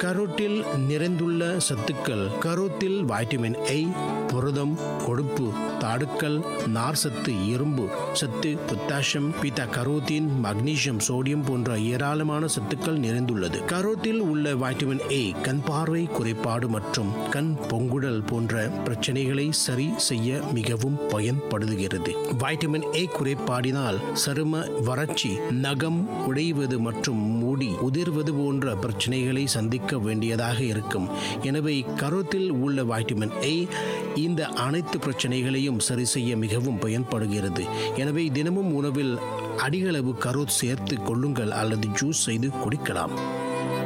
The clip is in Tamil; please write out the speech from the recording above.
கரோட்டில் நிறைந்துள்ள சத்துக்கள் கரோத்தில் வைட்டமின் ஏ புரதம் கொழுப்பு தாடுக்கள் நார் சத்து இரும்பு சத்து potassium beta carotene magnesium sodium போன்ற ஏராளமான சத்துக்கள் நிறைந்துள்ளது கரோத்தில் உள்ள வைட்டமின் ஏ கண் பார்வை குறைபாடு மற்றும் கண் பொங்குடல் போன்ற பிரச்சனைகளை சரி செய்ய மிகவும் பயன்படுகிறது வைட்டமின் ஏ குறைபாடினால் சரும வறட்சி நகம் உடைவது மற்றும் முடி உதிர்வது போன்ற பிரச்சனைகளை சந்திக்க வேண்டியதாக இருக்கும் எனவே கரோத்தில் உள்ள வைட்டமின் ஏ இந்த அனைத்து பிரச்சனைகளையும் சரி செய்ய மிகவும் பயன்படுகிறது எனவே தினமும் உணவில் அதிகளவு கரோத் சேர்த்து கொள்ளுங்கள் அல்லது ஜூஸ் செய்து குடிக்கலாம்